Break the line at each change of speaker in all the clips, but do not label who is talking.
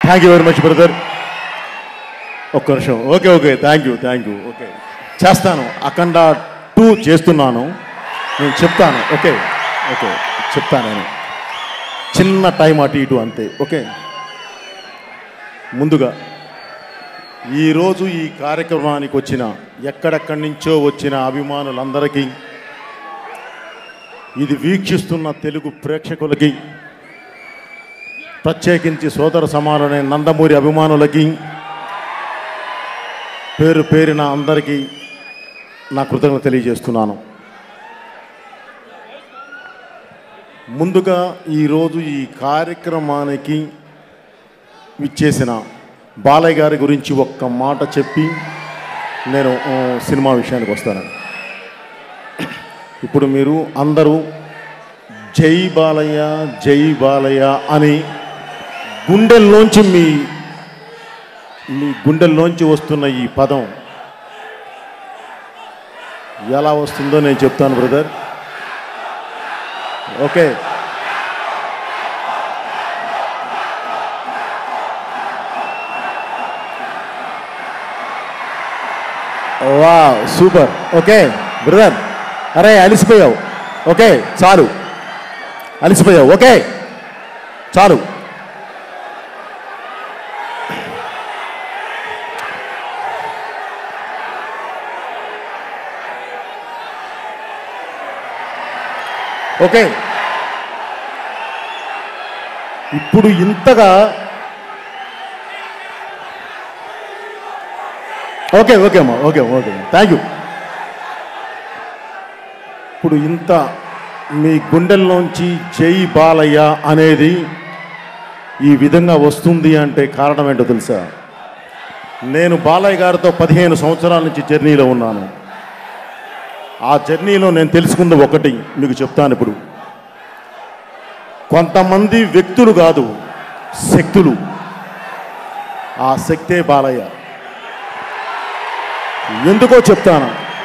thank you very much brother ఒక్క నిమిషం okay okay thank you thank you okay చేస్తాను Akhanda two చేస్తున్నాను నేను చెప్తాను ఓకే ఓకే చెప్తాను నేను చిన్న టైం అటు ఇటు అంతే ఓకే ముందుగా ఈరోజు ఈ కార్యక్రమానికి వచ్చిన ఎక్కడెక్కడి నుంచో వచ్చిన అభిమానులందరికీ ఇది వీక్షిస్తున్న తెలుగు ప్రేక్షకులకి ప్రత్యేకించి సోదర సమానులైన నందమూరి అభిమానులకి పేరు పేరిన అందరికీ నా కృతజ్ఞత తెలియజేస్తున్నాను ముందుగా ఈరోజు ఈ కార్యక్రమానికి ఇచ్చేసిన బాలయ్య గారి గురించి ఒక్క మాట చెప్పి నేను ఆ, సినిమా విషయానికి వస్తాను ఇప్పుడు మీరు అందరూ జై బాలయ్య జై బాలయ్య అని గుండెల్లోంచి మీ మీ గుండెల్లోంచి వస్తున్న ఈ పదం ఎలా వస్తుందో నేను చెప్తాను brother okay wow super okay brother అరే అలిసిపోయావు ఓకే చాలు అలిసిపోయావు ఓకే చాలు ఓకే ఇప్పుడు ఇంతగా ఓకే ఓకే అమ్మా ఓకే ఓకే థ్యాంక్ యూ ఇప్పుడు ఇంత మీ గుండెల్లోంచి జై బాలయ్య అనేది ఈ విధంగా వస్తుంది అంటే కారణం ఏంటో తెలుసా నేను బాలయ్య గారితో పదిహేను సంవత్సరాల నుంచి జర్నీలో ఉన్నాను ఆ జర్నీలో నేను తెలుసుకుంది ఒకటి మీకు చెప్తాను ఇప్పుడు కొంతమంది వ్యక్తులు కాదు శక్తులు ఆ శక్తే బాలయ్య ఎందుకో చెప్తాను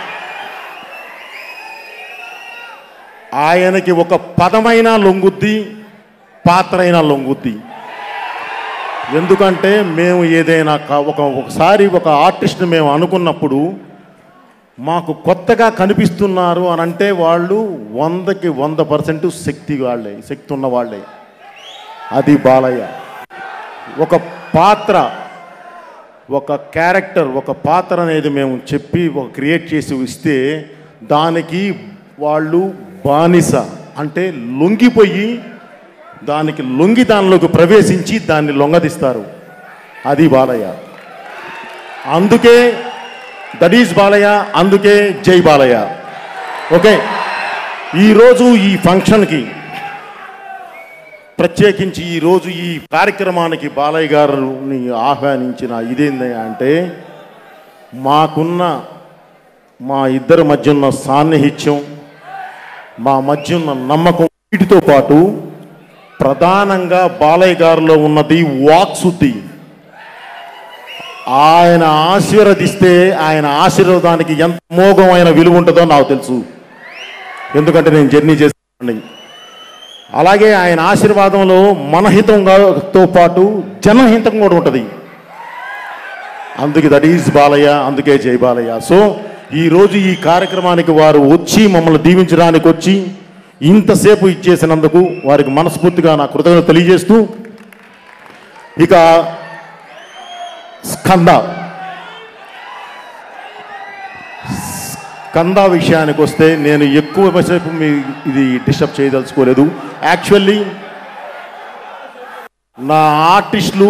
ఆయనకి ఒక పదమైనా లొంగుద్ది పాత్ర అయినా లొంగుద్ది ఎందుకంటే మేము ఏదైనా కా- ఒక ఒకసారి ఒక ఆర్టిస్ట్ని మేము అనుకున్నప్పుడు మాకు కొత్తగా కనిపిస్తున్నారు అని అంటే వాళ్ళు వందకి వంద పర్సెంట్ శక్తి వాళ్ళే శక్తి ఉన్న వాళ్ళే అది బాలయ్య ఒక పాత్ర ఒక క్యారెక్టర్ ఒక పాత్ర అనేది మేము చెప్పి ఒక క్రియేట్ చేసి ఇస్తే దానికి వాళ్ళు బానిస అంటే లొంగిపోయి దానికి లొంగి దానిలోకి ప్రవేశించి దాన్ని లొంగదీస్తారు అది బాలయ్య అందుకే దట్ ఈజ్ బాలయ్య అందుకే జై బాలయ్య ఓకే ఈరోజు ఈ ఫంక్షన్కి ప్రత్యేకించి ఈరోజు ఈ కార్యక్రమానికి బాలయ్య గారిని ఆహ్వానించిన ఇదేంది అంటే మాకున్న మా ఇద్దరి మధ్య ఉన్న సాన్నిహిత్యం మా మధ్య ఉన్న నమ్మకం వీటితో పాటు ప్రధానంగా బాలయ్య గారిలో ఉన్నది వాక్శుద్ధి ఆయన ఆశీర్వదిస్తే ఆయన ఆశీర్వాదానికి ఎంత మోఘమైన విలువ ఉంటుందో నాకు తెలుసు ఎందుకంటే నేను జర్నీ చేస్తాను అలాగే ఆయన ఆశీర్వాదంలో మనహితంగాతో పాటు జనహితం కూడా ఉంటుంది అందుకే దట్ ఈజ్ బాలయ్య అందుకే జై బాలయ్య సో ఈరోజు ఈ కార్యక్రమానికి వారు వచ్చి మమ్మల్ని దీవించడానికి వచ్చి ఇంతసేపు ఇచ్చేసినందుకు వారికి మనస్ఫూర్తిగా నా కృతజ్ఞత తెలియజేస్తూ ఇక స్కంద స్కంద విషయానికి వస్తే నేను ఎక్కువ సేపు మీ ఇది డిస్టర్బ్ చేయదలుచుకోలేదు యాక్చువల్లీ నా ఆర్టిస్టులు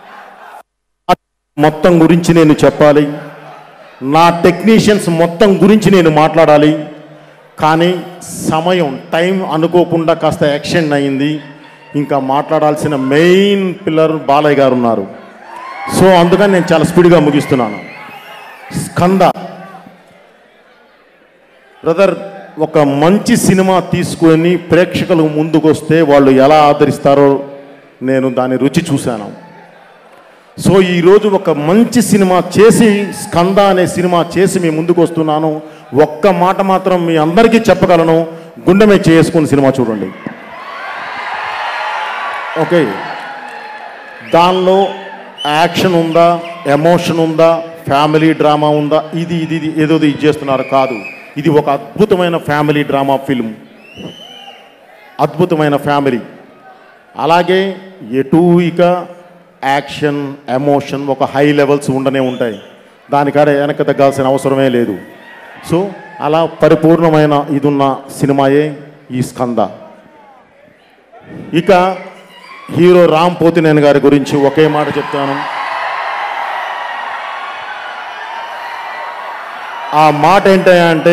మొత్తం గురించి నేను చెప్పాలి నా టెక్నీషియన్స్ మొత్తం గురించి నేను మాట్లాడాలి కానీ సమయం టైం అనుకోకుండా కాస్త యాక్షన్ అయింది ఇంకా మాట్లాడాల్సిన మెయిన్ పిల్లర్ బాలయ్య గారు ఉన్నారు సో అందుకని నేను చాలా స్పీడ్గా ముగిస్తున్నాను స్కంద బ్రదర్ ఒక మంచి సినిమా తీసుకొని ప్రేక్షకుల ముందుకు వస్తే వాళ్ళు ఎలా ఆదరిస్తారో నేను దాని రుచి చూశాను సో ఈరోజు ఒక మంచి సినిమా చేసి స్కంద అనే సినిమా చేసి మీ ముందుకు వస్తున్నాను ఒక్క మాట మాత్రం మీ అందరికీ చెప్పగలను గుండె మీద చేసుకుని సినిమా చూడండి ఓకే దానిలో యాక్షన్ ఉందా ఎమోషన్ ఉందా ఫ్యామిలీ డ్రామా ఉందా ఇది ఇది ఇది ఏదో ఇది చేస్తున్నారు కాదు ఇది ఒక అద్భుతమైన ఫ్యామిలీ డ్రామా ఫిల్మ్ అద్భుతమైన ఫ్యామిలీ అలాగే ఎటు ఇక యాక్షన్ ఎమోషన్ ఒక హై లెవెల్స్ ఉండనే ఉంటాయి దానికాడ వెనక తగ్గాల్సిన అవసరమే లేదు సో అలా పరిపూర్ణమైన ఇదున్న సినిమాయే ఈ స్కంద ఇక హీరో రామ్ పోతినేని గారి గురించి ఒకే మాట చెప్తాను ఆ మాట ఏంటంటే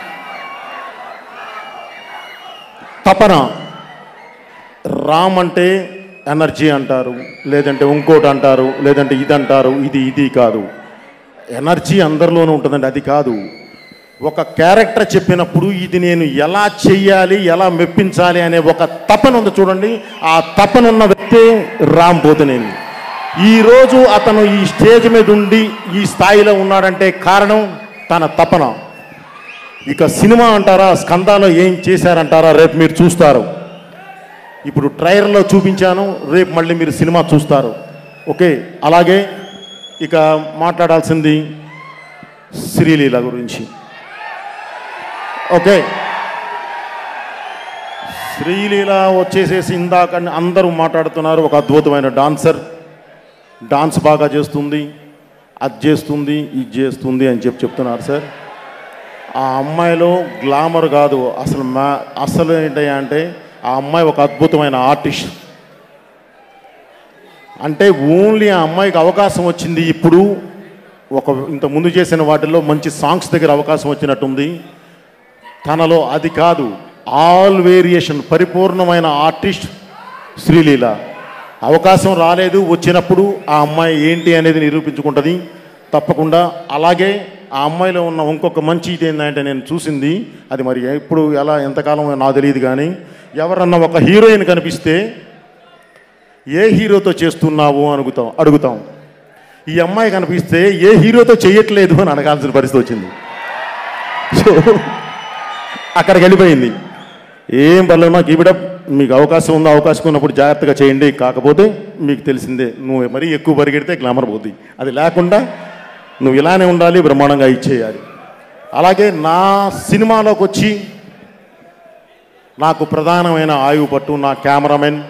తపన రామ్ అంటే ఎనర్జీ అంటారు లేదంటే ఇంకోటి అంటారు లేదంటే ఇది అంటారు ఇది ఇది కాదు ఎనర్జీ అందరిలోనూ ఉంటుందండి అది కాదు ఒక క్యారెక్టర్ చెప్పినప్పుడు ఇది నేను ఎలా చెయ్యాలి ఎలా మెప్పించాలి అనే ఒక తపన ఉంది చూడండి ఆ తపన ఉన్న వ్యక్తే రామ్ పోతునేని ఈరోజు అతను ఈ స్టేజ్ మీద ఉండి ఈ స్థాయిలో ఉన్నాడంటే కారణం తన తపన ఇక సినిమా అంటారా స్కందాలో ఏం చేశారంటారా రేపు మీరు చూస్తారు ఇప్పుడు ట్రైలర్లో చూపించాను రేపు మళ్ళీ మీరు సినిమా చూస్తారు ఓకే అలాగే ఇక మాట్లాడాల్సింది శ్రీలీల గురించి ఓకే శ్రీలీల వచ్చేసేసి ఇందాక అందరూ మాట్లాడుతున్నారు ఒక అద్భుతమైన డాన్సర్ డాన్స్ బాగా చేస్తుంది అది చేస్తుంది ఇది చేస్తుంది అని చెప్పి చెప్తున్నారు సార్ ఆ అమ్మాయిలో గ్లామర్ కాదు అసలు మా అసలు ఏంటయ్యా అంటే ఆ అమ్మాయి ఒక అద్భుతమైన ఆర్టిస్ట్ అంటే ఓన్లీ ఆ అమ్మాయికి అవకాశం వచ్చింది ఇప్పుడు ఒక ఇంత ముందు చేసిన వాటిల్లో మంచి సాంగ్స్ దగ్గర అవకాశం వచ్చినట్టుంది తనలో అది కాదు ఆల్ వేరియేషన్ పరిపూర్ణమైన ఆర్టిస్ట్ శ్రీలీల అవకాశం రాలేదు వచ్చినప్పుడు ఆ అమ్మాయి ఏంటి అనేది నిరూపించుకుంటుంది తప్పకుండా అలాగే ఆ అమ్మాయిలో ఉన్న ఇంకొక మంచి ఇది ఏంటంటే నేను చూసింది అది మరి ఎప్పుడు ఎలా ఎంతకాలం నాకు తెలియదు కానీ ఎవరన్నా ఒక హీరోయిన్ కనిపిస్తే ఏ హీరోతో చేస్తున్నావు అని అడుగుతాం అడుగుతాం ఈ అమ్మాయి కనిపిస్తే ఏ హీరోతో చేయట్లేదు అని అడగాల్సిన పరిస్థితి వచ్చింది సో అక్కడికి వెళ్ళిపోయింది ఏం పర్లేదు మాకు ఇవిడ మీకు అవకాశం ఉందో అవకాశం ఉన్నప్పుడు జాగ్రత్తగా చేయండి కాకపోతే మీకు తెలిసిందే నువ్వు మరీ ఎక్కువ పరిగెడితే గ్లామర్ పోతుంది అది లేకుండా నువ్వు ఇలానే ఉండాలి బ్రహ్మాండంగా ఇచ్చేయాలి అలాగే నా సినిమాలోకి వచ్చి నాకు ప్రధానమైన ఆయువు పట్టు నా కెమెరామెన్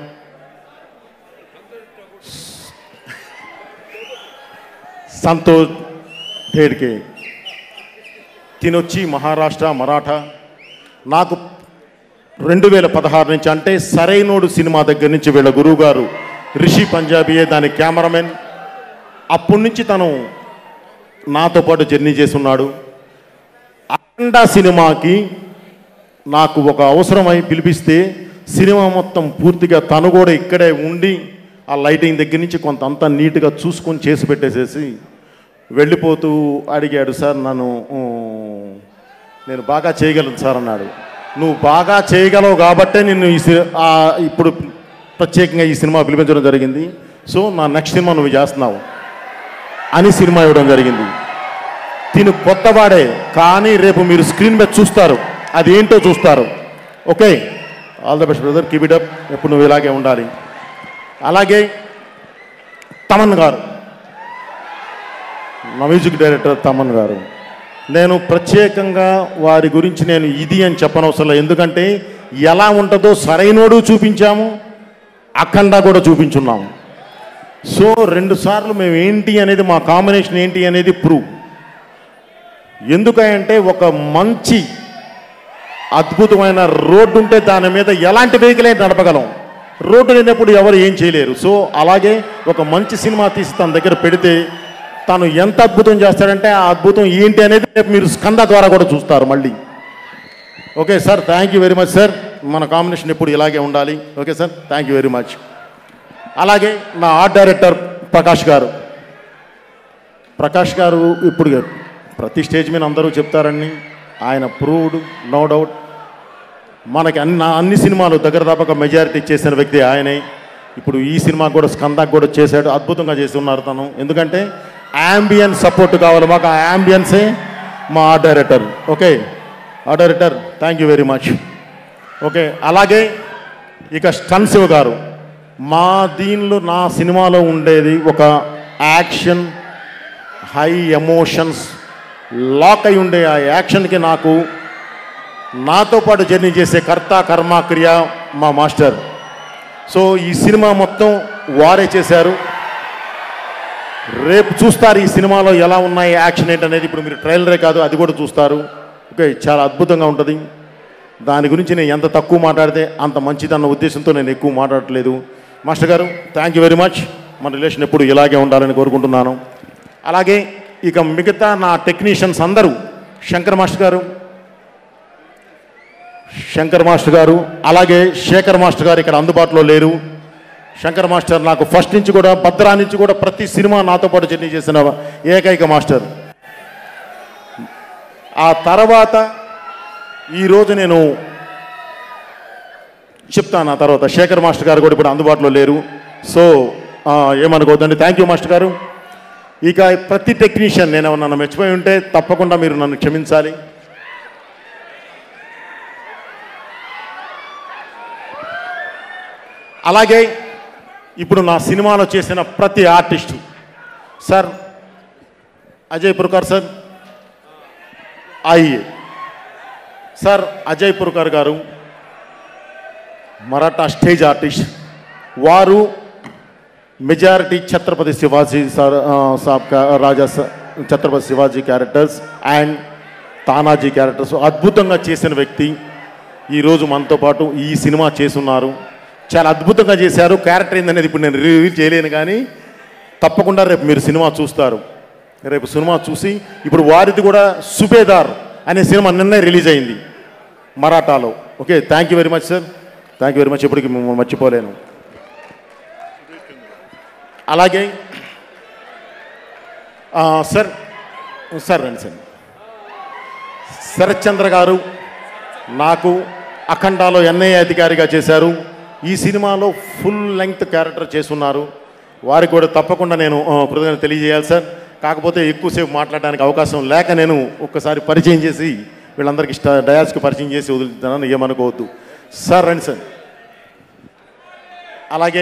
సంతోష్ ఢేడ్కే తినొచ్చి మహారాష్ట్ర మరాఠా నాకు రెండు వేల పదహారు నుంచి అంటే సరైనోడు సినిమా దగ్గర నుంచి వీళ్ళ గురువుగారు రిషి పంజాబీయే దాని కెమెరామెన్ అప్పటి నుంచి తను నాతో పాటు జర్నీ చేస్తున్నాడు అఖండ సినిమాకి నాకు ఒక అవసరమై పిలిపిస్తే సినిమా మొత్తం పూర్తిగా తను కూడా ఇక్కడే ఉండి ఆ లైటింగ్ దగ్గర నుంచి కొంత అంతా నీట్గా చూసుకొని చేసి పెట్టేసేసి వెళ్ళిపోతూ అడిగాడు సార్ నన్ను "ఊ, నేను బాగా చేయగలను సార్ అన్నాడు నువ్వు బాగా చేయగలవు కాబట్టే నిన్ను ఈ సి- ఆ, ఇప్పుడు ప్రత్యేకంగా ఈ సినిమా పిలిపించడం జరిగింది సో నా నెక్స్ట్ సినిమా నువ్వు చేస్తున్నావు అని సినిమా ఇవ్వడం జరిగింది తిను కొత్తవాడే కానీ రేపు మీరు స్క్రీన్ మీద చూస్తారు అది ఏంటో చూస్తారు okay all the best brother keep it up ఎప్పుడు నువ్వు ఇలాగే ఉండాలి అలాగే తమన్ గారు నా మ్యూజిక్ డైరెక్టర్ తమన్ గారు నేను ప్రత్యేకంగా వారి గురించి నేను ఇది అని చెప్పనవసరం లేదు ఎందుకంటే ఎలా ఉంటుందో సరైనోడు చూపించాము అఖండ కూడా చూపించున్నాము సో రెండు సార్లు మేము ఏంటి అనేది మా కాంబినేషన్ ఏంటి అనేది ప్రూవ్ ఎందుకంటే ఒక మంచి అద్భుతమైన రోడ్డు ఉంటే దాని మీద ఎలాంటి వెహికల్ అయినా నడపగలం రోడ్డు లేనప్పుడు ఎవరు ఏం చేయలేరు సో అలాగే ఒక మంచి సినిమా తీసి తన దగ్గర పెడితే తను ఎంత అద్భుతం చేస్తాడంటే ఆ అద్భుతం ఏంటి అనేది రేపు మీరు స్కంద ద్వారా కూడా చూస్తారు మళ్ళీ okay sir thank you very much sir మన కాంబినేషన్ ఎప్పుడు ఇలాగే ఉండాలి okay sir thank you very much అలాగే నా ఆర్ట్ డైరెక్టర్ ప్రకాష్ గారు ప్రకాష్ గారు ఇప్పుడు ప్రతి స్టేజ్ మీద అందరూ చెప్తారని ఆయన ప్రూవ్డ్ నో డౌట్ మనకి అన్ని నా అన్ని సినిమాలు దగ్గర దాపక మెజారిటీ చేసిన వ్యక్తి ఆయనే ఇప్పుడు ఈ సినిమా కూడా స్కందాకు కూడా చేశాడు అద్భుతంగా చేసి ఉన్నారు తను ఎందుకంటే యాంబియన్స్ సపోర్ట్ కావాలి మాకు ఆ యాంబియన్సే మా art director okay art director thank you very much okay అలాగే ఇక స్టన్ శివ గారు మా దీనిలో నా సినిమాలో ఉండేది ఒక యాక్షన్ హై ఎమోషన్స్ లాక్ అయి ఉండే ఆ యాక్షన్కి నాకు నాతో పాటు జర్నీ చేసే కర్త కర్మ క్రియ మా మాస్టర్ సో ఈ సినిమా మొత్తం వారే చేశారు రేపు చూస్తారు ఈ సినిమాలో ఎలా ఉన్నాయి యాక్షన్ ఏంటనేది ఇప్పుడు మీరు ట్రైలరే కాదు అది కూడా చూస్తారు ఓకే చాలా అద్భుతంగా ఉంటుంది దాని గురించి నేను ఎంత తక్కువ మాట్లాడితే అంత మంచిదన్న ఉద్దేశంతో నేను ఎక్కువ మాట్లాడట్లేదు మాస్టర్ గారు థ్యాంక్ యూ వెరీ మచ్ మన రిలేషన్ ఎప్పుడు ఇలాగే ఉండాలని కోరుకుంటున్నాను అలాగే ఇక మిగతా నా టెక్నీషియన్స్ అందరూ శంకర్ మాస్టర్ గారు శంకర్ మాస్టర్ గారు అలాగే శేఖర్ మాస్టర్ గారు ఇక్కడ అందుబాటులో లేరు శంకర్ మాస్టర్ నాకు ఫస్ట్ నుంచి కూడా భద్రా నుంచి కూడా ప్రతి సినిమా నాతో పాటు జర్నీ చేసిన ఏకైక మాస్టర్ ఆ తర్వాత ఈరోజు నేను చెప్తాను ఆ తర్వాత శేఖర్ మాస్టర్ గారు కూడా ఇప్పుడు అందుబాటులో లేరు సో ఆ, ఏమనుకోవద్దండి థ్యాంక్ యూ మాస్టర్ గారు ఇక ప్రతి టెక్నీషియన్ నేను నన్ను మెచ్చిపోయి ఉంటే తప్పకుండా మీరు నన్ను క్షమించాలి అలాగే ఇప్పుడు నా సినిమాలో చేసిన ప్రతి artist sir Ajay Purkar sir ఆయియే సార్ అజయ్ పుర్కార్ గారు మరాఠా స్టేజ్ ఆర్టిస్ట్ వారు మెజారిటీ ఛత్రపతి శివాజీ సార్ ఆ, సాబ్ కా- రాజా స- Chhatrapati Shivaji characters and Tanaji characters అద్భుతంగా చేసిన వ్యక్తి ఈరోజు మనతో పాటు ఈ సినిమా చేస్తున్నారు చాలా అద్భుతంగా చేశారు క్యారెక్టర్ ఏందనేది ఇప్పుడు నేను రివీల్ చేయలేను కానీ తప్పకుండా రేపు మీరు సినిమా చూస్తారు రేపు సినిమా చూసి ఇప్పుడు వారిది కూడా సుబేదార్ అనే సినిమా నిన్నే రిలీజ్ అయింది మరాఠాలో okay thank you very much sir thank you very much ఇప్పటికి మిమ్మల్ని మర్చిపోలేను అలాగే ఆ, సార్ సార్ రండి సార్ శరత్ చంద్ర గారు నాకు అఖండాలో ఎన్ఐఏ అధికారిగా చేశారు ఈ సినిమాలో ఫుల్ లెంగ్త్ క్యారెక్టర్ చేస్తున్నారు వారికి కూడా తప్పకుండా నేను ఆ, కృతజ్ఞత తెలియజేయాలి సార్ కాకపోతే ఎక్కువసేపు మాట్లాడడానికి అవకాశం లేక నేను ఒక్కసారి పరిచయం చేసి వీళ్ళందరికీ ఇష్ట డయాస్కి పరిచయం చేసి వదులుతున్నాను ఏమనుకోవద్దు సార్ రండి సార్ అలాగే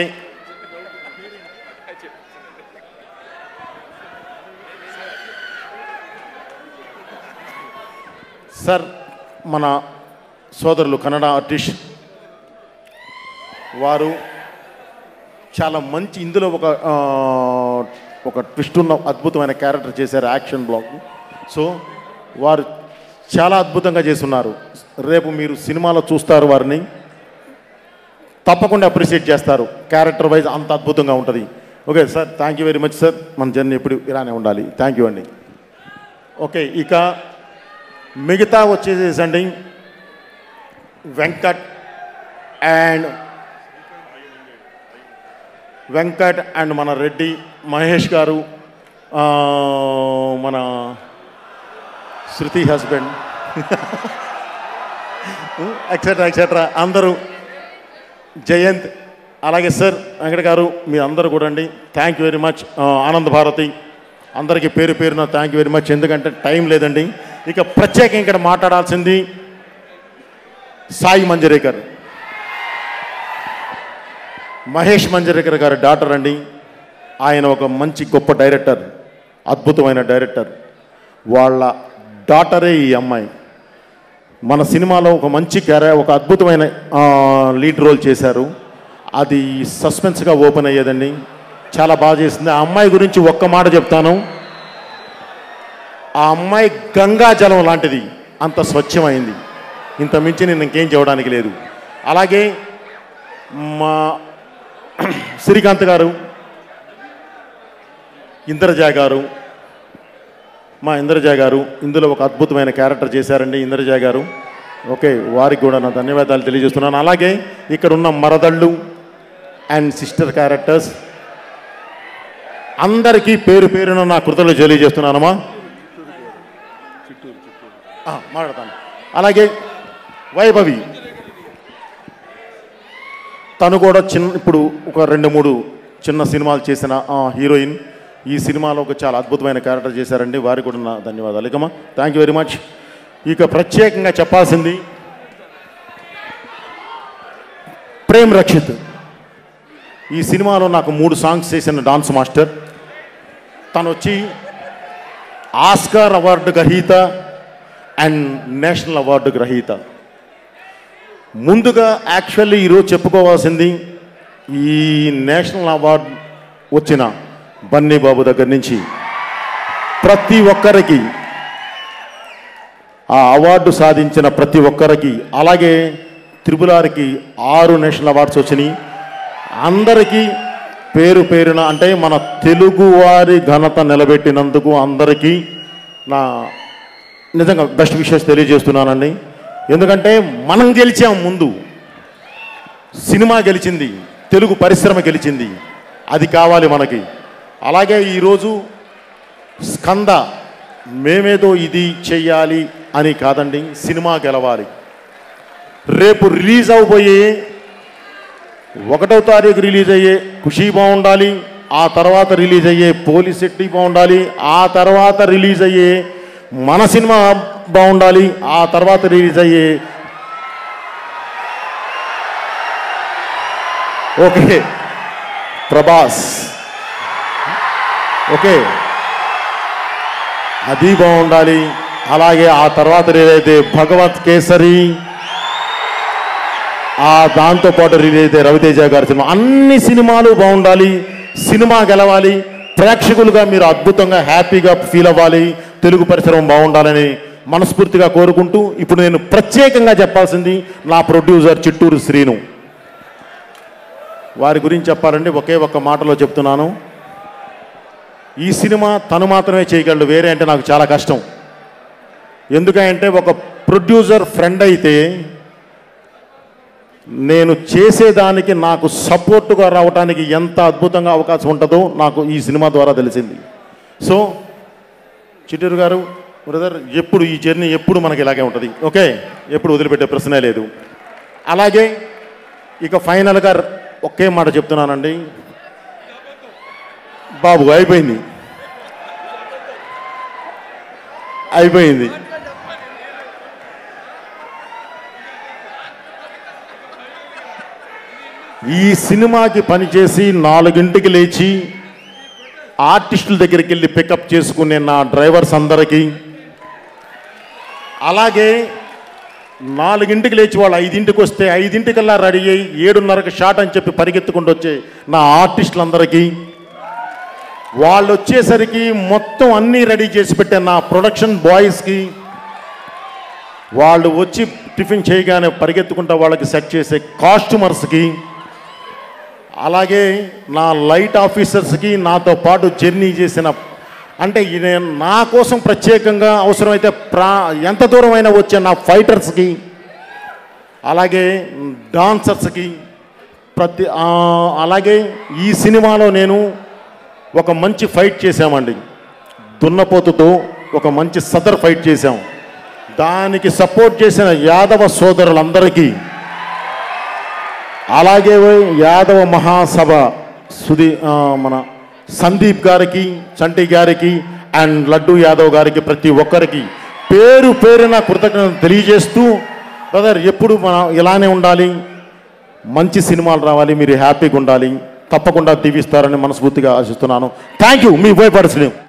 సార్ మన సోదరులు కన్నడ ఆర్టిస్ట్ వారు చాలా మంచి ఇందులో ఒక ఆ, ఒక ట్విస్ట్ ఉన్న అద్భుతమైన క్యారెక్టర్ చేశారు యాక్షన్ బ్లాక్ సో వారు చాలా అద్భుతంగా చేస్తున్నారు రేపు మీరు సినిమాలో చూస్తారు వారిని తప్పకుండా అప్రిషియేట్ చేస్తారు క్యారెక్టర్ వైజ్ అంత అద్భుతంగా ఉంటుంది okay sir thank you very much sir మన జర్నీ ఎప్పుడు ఇలానే ఉండాలి థ్యాంక్ యూ అండి ఓకే ఇక మిగతా వచ్చేసేసండి వెంకట్ అండ్ వెంకట్ అండ్ మన రెడ్డి మహేష్ గారు ఆ, మన శృతి హస్బెండ్ ఎక్సెట్రా ఎక్సెట్రా అందరూ జయంత్ అలాగే సార్ వెంకట గారు మీ అందరూ కూడా అండి thank you very much Anand Bharathi అందరికీ పేరు పేరున థ్యాంక్ యూ వెరీ మచ్ ఎందుకంటే టైం లేదండి ఇక ప్రత్యేకంగా ఇక్కడ మాట్లాడాల్సింది సాయి మంజరేకర్ మహేష్ మంజరేకర్ గారి డాటర్ అండి ఆయన ఒక మంచి గొప్ప డైరెక్టర్ అద్భుతమైన డైరెక్టర్ వాళ్ళ డాటరే ఈ అమ్మాయి మన సినిమాలో ఒక మంచి క్యారె ఒక అద్భుతమైన ఆ, లీడ్ రోల్ చేశారు అది సస్పెన్స్గా ఓపెన్ అయ్యేదండి చాలా బాగా చేసింది ఆ అమ్మాయి గురించి ఒక్క మాట చెప్తాను ఆ అమ్మాయి గంగా జలం లాంటిది అంత స్వచ్ఛమైంది ఇంత మించి నేను ఇంకేం చేయడానికి లేదు అలాగే మా శ్రీకాంత్ గారు ఇంద్రజ గారు మా ఇంద్రజ గారు ఇందులో ఒక అద్భుతమైన క్యారెక్టర్ చేశారండి ఇంద్రజ గారు ఓకే వారికి కూడా నా ధన్యవాదాలు తెలియజేస్తున్నాను అలాగే ఇక్కడ ఉన్న మరదళ్ళు అండ్ సిస్టర్ క్యారెక్టర్స్ అందరికీ పేరు పేరున నా కృతలు తెలియజేస్తున్నానమ్మా ఆ, మాట్లాడతాను అలాగే వైభవి తను కూడా చిన్న ఇప్పుడు ఒక రెండు మూడు చిన్న సినిమాలు చేసిన ఆ, హీరోయిన్ ఈ సినిమాలో ఒక చాలా అద్భుతమైన క్యారెక్టర్ చేశారండి వారికి కూడా నా ధన్యవాదాలు ఇకమ్మా థ్యాంక్ యూ వెరీ మచ్ ఇక ప్రత్యేకంగా చెప్పాల్సింది ప్రేమ్ రక్షిత్ ఈ సినిమాలో నాకు మూడు సాంగ్స్ చేసిన డాన్స్ మాస్టర్ తను వచ్చి ఆస్కార్ అవార్డు గ్రహీత అండ్ నేషనల్ అవార్డు గ్రహీత ముందుగా యాక్చువల్లీ ఈరోజు చెప్పుకోవాల్సింది ఈ నేషనల్ అవార్డు వచ్చిన బన్నీ బాబు దగ్గర నుంచి ప్రతి ఒక్కరికి ఆ అవార్డు సాధించిన ప్రతి ఒక్కరికి అలాగే త్రిపులారికి ఆరు నేషనల్ అవార్డ్స్ వచ్చినాయి అందరికీ పేరు పేరున అంటే మన తెలుగువారి ఘనత నిలబెట్టినందుకు అందరికీ నా నిజంగా బెస్ట్ విషెస్ తెలియజేస్తున్నానండి ఎందుకంటే మనం గెలిచాం ముందు సినిమా గెలిచింది తెలుగు పరిశ్రమ గెలిచింది అది కావాలి మనకి అలాగే ఈరోజు స్కంద మేమేదో ఇది చెయ్యాలి అని కాదండి సినిమా గెలవాలి రేపు రిలీజ్ అవబోయే ఒకటో తారీఖు రిలీజ్ అయ్యే ఖుషీ బాగుండాలి ఆ తర్వాత రిలీజ్ అయ్యే పోలీస్ సెట్టి బాగుండాలి ఆ తర్వాత రిలీజ్ అయ్యే మన సినిమా బాగుండాలి ఆ తర్వాత రిలీజ్ అయ్యే ఓకే ప్రభాస్ ఓకే అది బాగుండాలి అలాగే ఆ తర్వాత ఏదైతే భగవత్ కేసరి ఆ దాంతో పాటు రిలీజ్ అయితే రవితేజ గారి సినిమా అన్ని సినిమాలు బాగుండాలి సినిమా గెలవాలి ప్రేక్షకులుగా మీరు అద్భుతంగా హ్యాపీగా ఫీల్ అవ్వాలి తెలుగు పరిసరం బాగుండాలని మనస్ఫూర్తిగా కోరుకుంటూ ఇప్పుడు నేను ప్రత్యేకంగా చెప్పాల్సింది నా ప్రొడ్యూసర్ చిట్టూరు శ్రీను వారి గురించి చెప్పాలంటే ఒకే ఒక్క మాటలో చెప్తున్నాను ఈ సినిమా తను మాత్రమే చేయగలడు వేరే అంటే నాకు చాలా కష్టం ఎందుకంటే ఒక ప్రొడ్యూసర్ ఫ్రెండ్ అయితే నేను చేసేదానికి నాకు సపోర్టుగా రావడానికి ఎంత అద్భుతంగా అవకాశం ఉంటుందో నాకు ఈ సినిమా ద్వారా తెలిసింది సో చిట్టూరు గారు బ్రదర్ ఎప్పుడు ఈ జర్నీ ఎప్పుడు మనకి ఇలాగే ఉంటుంది ఓకే ఎప్పుడు వదిలిపెట్టే ప్రశ్నే లేదు అలాగే ఇక ఫైనల్గా ఒకే మాట చెప్తున్నానండి బాబు అయిపోయింది అయిపోయింది ఈ సినిమాకి పనిచేసి నాలుగింటికి లేచి ఆర్టిస్టుల దగ్గరికి వెళ్ళి పికప్ చేసుకునే నా డ్రైవర్స్ అందరికీ అలాగే నాలుగింటికి లేచి వాళ్ళు ఐదింటికి వస్తే ఐదింటికల్లా రెడీ అయ్యి ఏడున్నరకు షాట్ అని చెప్పి పరిగెత్తుకుంటూ వచ్చే నా ఆర్టిస్టులందరికీ వాళ్ళు వచ్చేసరికి మొత్తం అన్నీ రెడీ చేసి పెట్టే నా ప్రొడక్షన్ బాయ్స్కి వాళ్ళు వచ్చి టిఫిన్ చేయగానే పరిగెత్తుకుంటా వాళ్ళకి సెట్ చేసే కాస్ట్యూమర్స్కి అలాగే నా లైట్ ఆఫీసర్స్కి నాతో పాటు జర్నీ చేసిన అంటే ఈ నేను నా కోసం ప్రత్యేకంగా అవసరమైతే ప్రా ఎంత దూరం అయినా వచ్చే నా ఫైటర్స్కి అలాగే డాన్సర్స్కి ప్రతి ఆ, అలాగే ఈ సినిమాలో నేను ఒక మంచి ఫైట్ చేశామండి దున్నపోతుతో ఒక మంచి సదర్ ఫైట్ చేశాం దానికి సపోర్ట్ చేసిన యాదవ సోదరులందరికీ అలాగే యాదవ మహాసభ సుధీ ఆ, మన సందీప్ గారికి చంటి గారికి అండ్ లడ్డు యాదవ్ గారికి ప్రతి ఒక్కరికి పేరు పేరున కృతజ్ఞత తెలియజేస్తూ బ్రదర్ ఎప్పుడు మనం ఇలానే ఉండాలి మంచి సినిమాలు రావాలి మీరు హ్యాపీగా ఉండాలి తప్పకుండా దీవిస్తారని మనస్ఫూర్తిగా ఆశిస్తున్నాను థ్యాంక్ యూ మీ భయపడసలేం